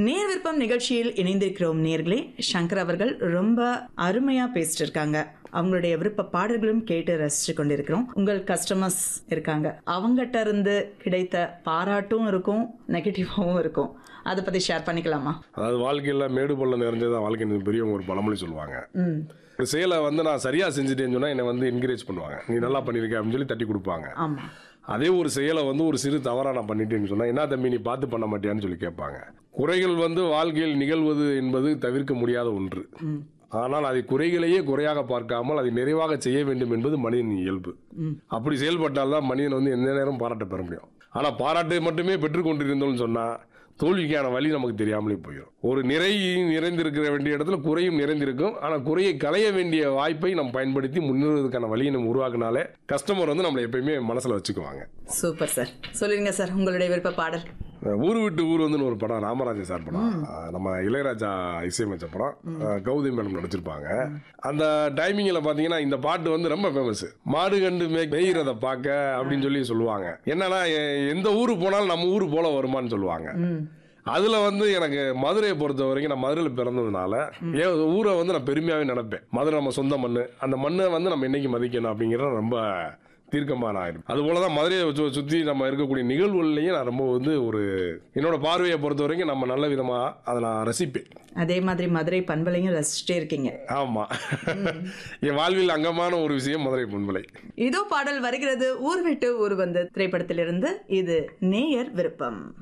நேர் விருப்பம் நிகழ்ச்சியில் இணைந்திருக்கிறோம் நேர்களே சங்கர் அவர்கள் ரொம்ப அருமையா பேசிட்டு இருக்காங்க அவங்களுடைய விருப்ப பாடல்களும் கேட்டு ரசிச்சு கொண்டிருக்கிறோம் உங்கள் கஸ்டமர்ஸ் இருக்காங்க அவங்ககிட்ட இருந்து கிடைத்த பாராட்டும் இருக்கும் நெகட்டிவாகவும் இருக்கும் அதை பத்தி ஷேர் பண்ணிக்கலாமா அதாவது வாழ்க்கையில் மேடு பள்ளம் நிறைஞ்சதான் வாழ்க்கை பெரியவங்க ஒரு பழமொழி சொல்லுவாங்க ம் ஒரு செயலை வந்து நான் சரியா செஞ்சுட்டேன்னு சொன்னா என்னை வந்து என்கரேஜ் பண்ணுவாங்க நீ நல்லா பண்ணியிருக்க அப்படின்னு சொல்லி தட்டி கொடுப்பாங்க ஆமா அதே ஒரு செயலை வந்து ஒரு சிறு தவறா நான் பண்ணிட்டேன்னு சொன்னா என்ன தம்பி நீ பார்த்து பண்ண மாட்டியான்னு சொல்லி கேட்பாங்க குறைகள் வந்து வாழ்க்கையில் நிகழ்வது என்பது தவிர்க்க முடியாத ஒன்று ஆனால் அதை குறைகளையே குறையாக பார்க்காமல் அதை நிறைவாக செய்ய வேண்டும் என்பது மனிதன் இயல்பு அப்படி செயல்பட்டால்தான் மனிதன் வந்து எந்த நேரம் பாராட்ட பெற முடியும் ஆனா பாராட்டை மட்டுமே பெற்றுக்கொண்டிருந்தோம்னு சொன்னா தோல்விக்கான வழி நமக்கு தெரியாமலே போயிடும் ஒரு நிறை நிறைந்திருக்கிற வேண்டிய இடத்துல குறையும் நிறைந்திருக்கும் ஆனா குறையை களைய வேண்டிய வாய்ப்பை நம்ம பயன்படுத்தி முன்னேறுவதற்கான வழியை நம்ம உருவாக்குனாலே கஸ்டமர் வந்து நம்மளை எப்பயுமே மனசுல வச்சுக்குவாங்க சூப்பர் சார் சொல்லிருங்க சார் உங்களுடைய விருப்ப பாடல் ஊர் விட்டு ஊர் வந்து ஒரு படம் ராமராஜன் சார் படம் அஹ் நம்ம இளையராஜா இசையமைச்ச படம் அஹ் கௌதமி மேடம் நடிச்சிருப்பாங்க அந்த டைமிங்கில் பார்த்தீங்கன்னா இந்த பாட்டு வந்து ரொம்ப ஃபேமஸ் மாடு கண்டு மே மேய்கிறத பார்க்க அப்படின்னு சொல்லி சொல்லுவாங்க என்னன்னா எ- எந்த ஊருக்கு போனாலும் நம்ம ஊர் போல வருமான்னு சொல்லுவாங்க அதுல வந்து எனக்கு மதுரையை பொறுத்த வரைக்கும் நான் மதுரையில் பிறந்ததுனால என் ஊரை வந்து நான் பெருமையாவே நினைப்பேன் மதுரை நம்ம சொந்த மண்ணு அந்த மண்ணை வந்து நம்ம என்னைக்கு மதிக்கணும் அப்படிங்கிறது ரொம்ப தீர்க்கமாக நான் இருப்பேன் அது போல தான் மதுரையை சு சுற்றி நம்ம இருக்கக்கூடிய நிகழ்வுகள்லையும் நான் ரொம்ப வந்து ஒரு என்னோட பார்வையை பொறுத்த வரைக்கும் நம்ம நல்ல விதமாக அதை நான் ரசிப்பேன் அதே மாதிரி மதுரை பண்பலையும் ரசிச்சுட்டே இருக்கீங்க ஆமாம் என் வாழ்வில் அங்கமான ஒரு விஷயம் மதுரை பண்பலை இதோ பாடல் வருகிறது ஊர் விட்டு ஊர் வந்து திரைப்படத்திலிருந்து இது நேயர் விருப்பம்